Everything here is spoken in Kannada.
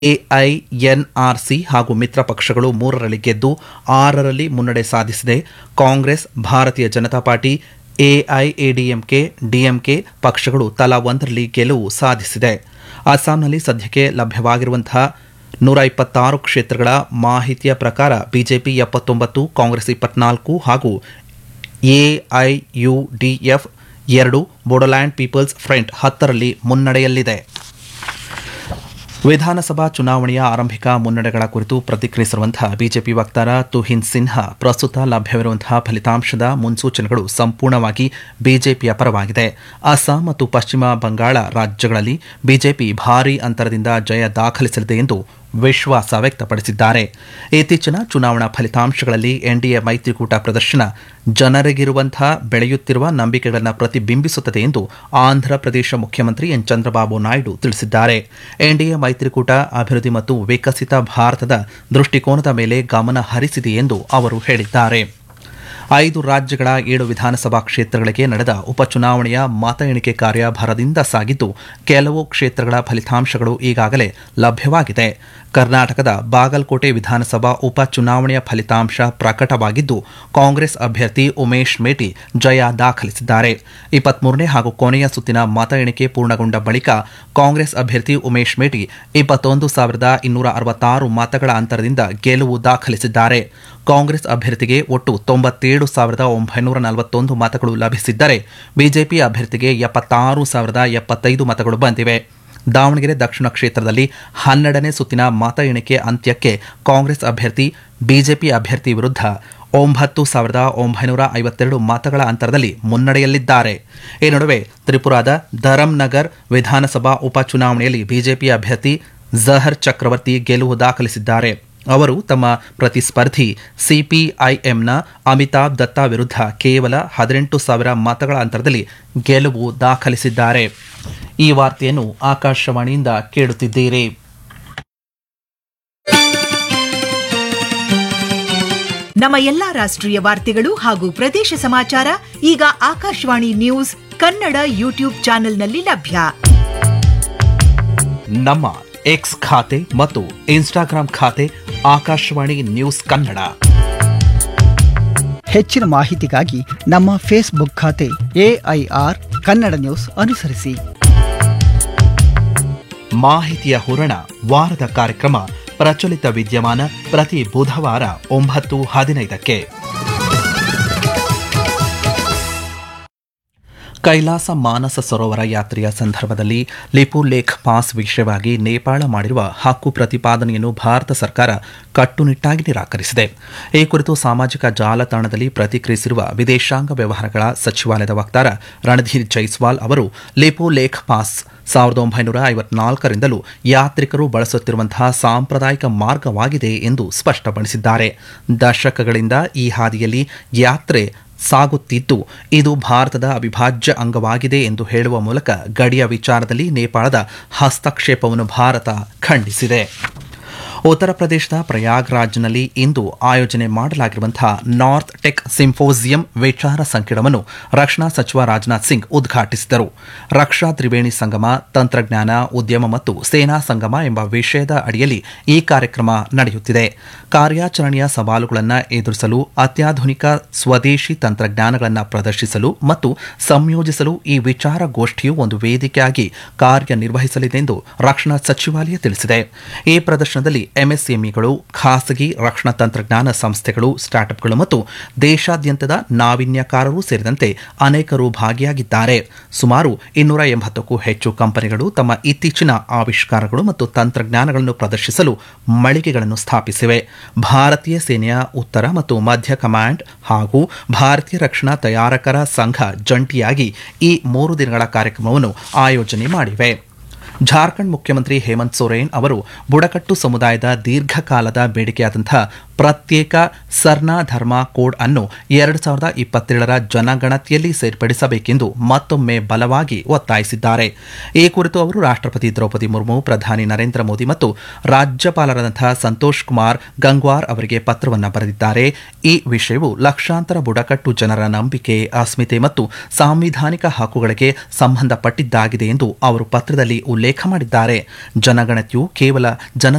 ಎಐಎನ್ಆರ್ಸಿ ಹಾಗೂ ಮಿತ್ರ ಪಕ್ಷಗಳು ಮೂರರಲ್ಲಿ ಗೆದ್ದು ಆರರಲ್ಲಿ ಮುನ್ನಡೆ ಸಾಧಿಸಿದೆ ಕಾಂಗ್ರೆಸ್ ಭಾರತೀಯ ಜನತಾ ಪಾರ್ಟಿ ಎಐಎಡಿಎಂಕೆ ಡಿಎಂಕೆ ಪಕ್ಷಗಳು ತಲಾ ಒಂದರಲ್ಲಿ ಗೆಲುವು ಸಾಧಿಸಿದೆ ಅಸ್ಸಾಂನಲ್ಲಿ ಸದ್ಯಕ್ಕೆ ಲಭ್ಯವಾಗಿರುವಂತಹ ನೂರ ಇಪ್ಪತ್ತಾರು ಕ್ಷೇತ್ರಗಳ ಮಾಹಿತಿಯ ಪ್ರಕಾರ ಬಿಜೆಪಿ ಎಪ್ಪತ್ತೊಂಬತ್ತು ಕಾಂಗ್ರೆಸ್ ಇಪ್ಪತ್ನಾಲ್ಕು ಹಾಗೂ ಎಐಯುಡಿಎಫ್ ಎರಡು ಬೋಡೋಲ್ಯಾಂಡ್ ಪೀಪಲ್ಸ್ ಫ್ರಂಟ್ ಹತ್ತರಲ್ಲಿ ಮುನ್ನಡೆಯಲ್ಲಿದೆ ವಿಧಾನಸಭಾ ಚುನಾವಣೆಯ ಆರಂಭಿಕ ಮುನ್ನಡೆಗಳ ಕುರಿತು ಪ್ರತಿಕ್ರಿಯಿಸಿರುವಂತಹ ಬಿಜೆಪಿ ವಕ್ತಾರ ತುಹಿನ್ ಸಿನ್ಹಾ ಪ್ರಸ್ತುತ ಲಭ್ಯವಿರುವಂತಹ ಫಲಿತಾಂಶದ ಮುನ್ಸೂಚನೆಗಳು ಸಂಪೂರ್ಣವಾಗಿ ಬಿಜೆಪಿಯ ಪರವಾಗಿದೆ ಅಸ್ಸಾಂ ಮತ್ತು ಪಶ್ಚಿಮ ಬಂಗಾಳ ರಾಜ್ಯಗಳಲ್ಲಿ ಬಿಜೆಪಿ ಭಾರೀ ಅಂತರದಿಂದ ಜಯ ದಾಖಲಿಸಲಿದೆ ಎಂದು ವಿಶ್ವಾಸ ವ್ಯಕ್ತಪಡಿಸಿದ್ದಾರೆ ಇತ್ತೀಚಿನ ಚುನಾವಣಾ ಫಲಿತಾಂಶಗಳಲ್ಲಿ ಎನ್ಡಿಎ ಮೈತ್ರಿಕೂಟ ಪ್ರದರ್ಶನ ಜನರಿಗಿರುವಂತಹ ಬೆಳೆಯುತ್ತಿರುವ ನಂಬಿಕೆಗಳನ್ನು ಪ್ರತಿಬಿಂಬಿಸುತ್ತದೆ ಎಂದು ಆಂಧ್ರಪ್ರದೇಶ ಮುಖ್ಯಮಂತ್ರಿ ಎನ್ ಚಂದ್ರಬಾಬು ನಾಯ್ಡು ತಿಳಿಸಿದ್ದಾರೆ ಎನ್ಡಿಎ ಮೈತ್ರಿಕೂಟ ಅಭಿವೃದ್ಧಿ ಮತ್ತು ವಿಕಸಿತ ಭಾರತದ ದೃಷ್ಟಿಕೋನದ ಮೇಲೆ ಗಮನ ಹರಿಸಿದೆ ಎಂದು ಅವರು ಹೇಳಿದ್ದಾರೆ ಐದು ರಾಜ್ಯಗಳ ಏಳು ವಿಧಾನಸಭಾ ಕ್ಷೇತ್ರಗಳಿಗೆ ನಡೆದ ಉಪಚುನಾವಣೆಯ ಮತ ಎಣಿಕೆ ಕಾರ್ಯ ಭರದಿಂದ ಸಾಗಿದ್ದು ಕೆಲವು ಕ್ಷೇತ್ರಗಳ ಫಲಿತಾಂಶಗಳು ಈಗಾಗಲೇ ಲಭ್ಯವಾಗಿದೆ ಕರ್ನಾಟಕದ ಬಾಗಲಕೋಟೆ ವಿಧಾನಸಭಾ ಉಪಚುನಾವಣೆಯ ಫಲಿತಾಂಶ ಪ್ರಕಟವಾಗಿದ್ದು ಕಾಂಗ್ರೆಸ್ ಅಭ್ಯರ್ಥಿ ಉಮೇಶ್ ಮೇಟಿ ಜಯ ದಾಖಲಿಸಿದ್ದಾರೆ ಇಪ್ಪತ್ಮೂರನೇ ಹಾಗೂ ಕೊನೆಯ ಸುತ್ತಿನ ಮತ ಎಣಿಕೆ ಪೂರ್ಣಗೊಂಡ ಬಳಿಕ ಕಾಂಗ್ರೆಸ್ ಅಭ್ಯರ್ಥಿ ಉಮೇಶ್ ಮೇಟಿ ಇಪ್ಪತ್ತೊಂದು ಸಾವಿರದ ಇನ್ನೂರ ಅರವತ್ತಾರು ಮತಗಳ ಅಂತರದಿಂದ ಗೆಲುವು ದಾಖಲಿಸಿದ್ದಾರೆ ಕಾಂಗ್ರೆಸ್ ಅಭ್ಯರ್ಥಿಗೆ ಒಟ್ಟು ತೊಂಬತ್ತೇಳು ಸಾವಿರದ ಒಂಬೈನೂರ ನಲವತ್ತೊಂದು ಮತಗಳು ಲಭಿಸಿದ್ದರೆ ಬಿಜೆಪಿ ಅಭ್ಯರ್ಥಿಗೆ ಎಪ್ಪತ್ತಾರು ಸಾವಿರದ ಎಪ್ಪತ್ತೈದು ಮತಗಳು ಬಂದಿವೆ ದಾವಣಗೆರೆ ದಕ್ಷಿಣ ಕ್ಷೇತ್ರದಲ್ಲಿ ಹನ್ನೆರಡನೇ ಸುತ್ತಿನ ಮತ ಎಣಿಕೆ ಅಂತ್ಯಕ್ಕೆ ಕಾಂಗ್ರೆಸ್ ಅಭ್ಯರ್ಥಿ ಬಿಜೆಪಿ ಅಭ್ಯರ್ಥಿ ವಿರುದ್ಧ ಒಂಬತ್ತು ಸಾವಿರದ ಒಂಬೈನೂರ ಐವತ್ತೆರಡು ಮತಗಳ ಅಂತರದಲ್ಲಿ ಮುನ್ನಡೆಯಲ್ಲಿದ್ದಾರೆ ಈ ನಡುವೆ ತ್ರಿಪುರಾದ ಧರಮ್ನಗರ್ ವಿಧಾನಸಭಾ ಉಪಚುನಾವಣೆಯಲ್ಲಿ ಬಿಜೆಪಿ ಅಭ್ಯರ್ಥಿ ಜಹರ್ ಚಕ್ರವರ್ತಿ ಗೆಲುವು ದಾಖಲಿಸಿದ್ದಾರೆ ಅವರು ತಮ್ಮ ಪ್ರತಿಸ್ಪರ್ಧಿ ಸಿಪಿಐಎಂನ ಅಮಿತಾಬ್ ದತ್ತಾ ವಿರುದ್ಧ ಕೇವಲ ಹದಿನೆಂಟು ಸಾವಿರ ಮತಗಳ ಅಂತರದಲ್ಲಿ ಗೆಲುವು ದಾಖಲಿಸಿದ್ದಾರೆ ಈ ವಾರ್ತೆಯನ್ನು ಆಕಾಶವಾಣಿಯಿಂದ ಕೇಳುತ್ತಿದ್ದೀರಿ ನಮ್ಮ ಎಲ್ಲಾ ರಾಷ್ಟ್ರೀಯ ವಾರ್ತೆಗಳು ಹಾಗೂ ಪ್ರದೇಶ ಸಮಾಚಾರ ಈಗ ಆಕಾಶವಾಣಿ ನ್ಯೂಸ್ ಕನ್ನಡ ಯೂಟ್ಯೂಬ್ ಚಾನೆಲ್ನಲ್ಲಿ ಲಭ್ಯ ನಮ್ಮ ಎಕ್ಸ್ ಖಾತೆ ಮತ್ತು ಇನ್ಸ್ಟಾಗ್ರಾಂ ಖಾತೆ ಆಕಾಶವಾಣಿ ನ್ಯೂಸ್ ಕನ್ನಡ ಹೆಚ್ಚಿನ ಮಾಹಿತಿಗಾಗಿ ನಮ್ಮ ಫೇಸ್ಬುಕ್ ಖಾತೆ ಎಐಆರ್ ಕನ್ನಡ ನ್ಯೂಸ್ ಅನುಸರಿಸಿ ಮಾಹಿತಿಯ ಹೂರಣ ವಾರದ ಕಾರ್ಯಕ್ರಮ ಪ್ರಚಲಿತ ವಿದ್ಯಮಾನ ಪ್ರತಿ ಬುಧವಾರ ಒಂಬತ್ತು ಹದಿನೈದಕ್ಕೆ ಕೈಲಾಸ ಮಾನಸ ಸರೋವರ ಯಾತ್ರೆಯ ಸಂದರ್ಭದಲ್ಲಿ ಲಿಪು ಲೇಖ್ ಪಾಸ್ ವಿಷಯವಾಗಿ ನೇಪಾಳ ಮಾಡಿರುವ ಹಕ್ಕು ಪ್ರತಿಪಾದನೆಯನ್ನು ಭಾರತ ಸರ್ಕಾರ ಕಟ್ಟುನಿಟ್ಟಾಗಿ ನಿರಾಕರಿಸಿದೆ ಈ ಕುರಿತು ಸಾಮಾಜಿಕ ಜಾಲತಾಣದಲ್ಲಿ ಪ್ರತಿಕ್ರಿಯಿಸಿರುವ ವಿದೇಶಾಂಗ ವ್ಯವಹಾರಗಳ ಸಚಿವಾಲಯದ ವಕ್ತಾರ ರಣಧೀರ್ ಜೈಸ್ವಾಲ್ ಅವರು ಲಿಪು ಲೇಖ್ ಪಾಸ್ ಸಾವಿರದ ಒಂಬೈನೂರ ಐವತ್ನಾಲ್ಕರಿಂದಲೂ ಯಾತ್ರಿಕರು ಬಳಸುತ್ತಿರುವಂತಹ ಸಾಂಪ್ರದಾಯಿಕ ಮಾರ್ಗವಾಗಿದೆ ಎಂದು ಸ್ಪಷ್ಟಪಡಿಸಿದ್ದಾರೆ ದಶಕಗಳಿಂದ ಈ ಹಾದಿಯಲ್ಲಿ ಯಾತ್ರೆ ಸಾಗುತ್ತಿದ್ದು ಇದು ಭಾರತದ ಅವಿಭಾಜ್ಯ ಅಂಗವಾಗಿದೆ ಎಂದು ಹೇಳುವ ಮೂಲಕ ಗಡಿಯ ವಿಚಾರದಲ್ಲಿ ನೇಪಾಳದ ಹಸ್ತಕ್ಷೇಪವನ್ನು ಭಾರತ ಖಂಡಿಸಿದೆ ಉತ್ತರ ಪ್ರದೇಶದ ಪ್ರಯಾಗ್ರಾಜ್ನಲ್ಲಿ ಇಂದು ಆಯೋಜನೆ ಮಾಡಲಾಗಿರುವಂತಹ ನಾರ್ತ್ ಟೆಕ್ ಸಿಂಫೋಸಿಯಂ ವಿಚಾರ ಸಂಕಿರಣವನ್ನು ರಕ್ಷಣಾ ಸಚಿವ ರಾಜನಾಥ್ ಸಿಂಗ್ ಉದ್ಘಾಟಿಸಿದರು ರಕ್ಷಾ ತ್ರಿವೇಣಿ ಸಂಗಮ ತಂತ್ರಜ್ಞಾನ ಉದ್ಯಮ ಮತ್ತು ಸೇನಾ ಸಂಗಮ ಎಂಬ ವಿಷಯದ ಅಡಿಯಲ್ಲಿ ಈ ಕಾರ್ಯಕ್ರಮ ನಡೆಯುತ್ತಿದೆ ಕಾರ್ಯಾಚರಣೆಯ ಸವಾಲುಗಳನ್ನು ಎದುರಿಸಲು ಅತ್ಯಾಧುನಿಕ ಸ್ವದೇಶಿ ತಂತ್ರಜ್ಞಾನಗಳನ್ನು ಪ್ರದರ್ಶಿಸಲು ಮತ್ತು ಸಂಯೋಜಿಸಲು ಈ ವಿಚಾರಗೋಷ್ಠಿಯು ಒಂದು ವೇದಿಕೆಯಾಗಿ ಕಾರ್ಯನಿರ್ವಹಿಸಲಿದೆ ಎಂದು ರಕ್ಷಣಾ ಸಚಿವಾಲಯ ತಿಳಿಸಿದೆ ಈ ಪ್ರದರ್ಶನದಲ್ಲಿ ಎಂಎಸ್ಎಂಇಗಳು ಖಾಸಗಿ ರಕ್ಷಣಾ ತಂತ್ರಜ್ಞಾನ ಸಂಸ್ಥೆಗಳು ಸ್ಟಾರ್ಟ್ಅಪ್ಗಳು ಮತ್ತು ದೇಶಾದ್ಯಂತದ ನಾವೀನ್ಯಕಾರರು ಸೇರಿದಂತೆ ಅನೇಕರು ಭಾಗಿಯಾಗಿದ್ದಾರೆ ಸುಮಾರು ಇನ್ನೂರ ಎಂಬತ್ತಕ್ಕೂ ಹೆಚ್ಚು ಕಂಪನಿಗಳು ತಮ್ಮ ಇತ್ತೀಚಿನ ಆವಿಷ್ಕಾರಗಳು ಮತ್ತು ತಂತ್ರಜ್ಞಾನಗಳನ್ನು ಪ್ರದರ್ಶಿಸಲು ಮಳಿಗೆಗಳನ್ನು ಸ್ಥಾಪಿಸಿವೆ ಭಾರತೀಯ ಸೇನೆಯ ಉತ್ತರ ಮತ್ತು ಮಧ್ಯ ಕಮಾಂಡ್ ಹಾಗೂ ಭಾರತೀಯ ರಕ್ಷಣಾ ತಯಾರಕರ ಸಂಘ ಜಂಟಿಯಾಗಿ ಈ ಮೂರು ದಿನಗಳ ಕಾರ್ಯಕ್ರಮವನ್ನು ಆಯೋಜನೆ ಮಾಡಿವೆ ಜಾರ್ಖಂಡ್ ಮುಖ್ಯಮಂತ್ರಿ ಹೇಮಂತ್ ಸೊರೇನ್ ಅವರು ಬುಡಕಟ್ಟು ಸಮುದಾಯದ ದೀರ್ಘಕಾಲದ ಬೇಡಿಕೆಯಾದಂತಹ ಪ್ರತ್ಯೇಕ ಸರ್ನಾ ಧರ್ಮ ಕೋಡ್ ಅನ್ನು ಎರಡು ಸಾವಿರದ ಇಪ್ಪತ್ತೇಳರ ಜನಗಣತಿಯಲ್ಲಿ ಸೇರ್ಪಡಿಸಬೇಕೆಂದು ಮತ್ತೊಮ್ಮೆ ಬಲವಾಗಿ ಒತ್ತಾಯಿಸಿದ್ದಾರೆ ಈ ಕುರಿತು ಅವರು ರಾಷ್ಟ್ರಪತಿ ದ್ರೌಪದಿ ಮುರ್ಮು ಪ್ರಧಾನಿ ನರೇಂದ್ರ ಮೋದಿ ಮತ್ತು ರಾಜ್ಯಪಾಲರಾದಂತಹ ಸಂತೋಷ್ ಕುಮಾರ್ ಗಂಗ್ವಾರ್ ಅವರಿಗೆ ಪತ್ರವನ್ನು ಬರೆದಿದ್ದಾರೆ ಈ ವಿಷಯವು ಲಕ್ಷಾಂತರ ಬುಡಕಟ್ಟು ಜನರ ನಂಬಿಕೆ ಅಸ್ಮಿತೆ ಮತ್ತು ಸಾಂವಿಧಾನಿಕ ಹಕ್ಕುಗಳಿಗೆ ಸಂಬಂಧಪಟ್ಟಿದ್ದಾಗಿದೆ ಎಂದು ಅವರು ಪತ್ರದಲ್ಲಿ ಉಲ್ಲೇಖ ಮಾಡಿದ್ದಾರೆ ಜನಗಣತಿಯು ಕೇವಲ ಜನ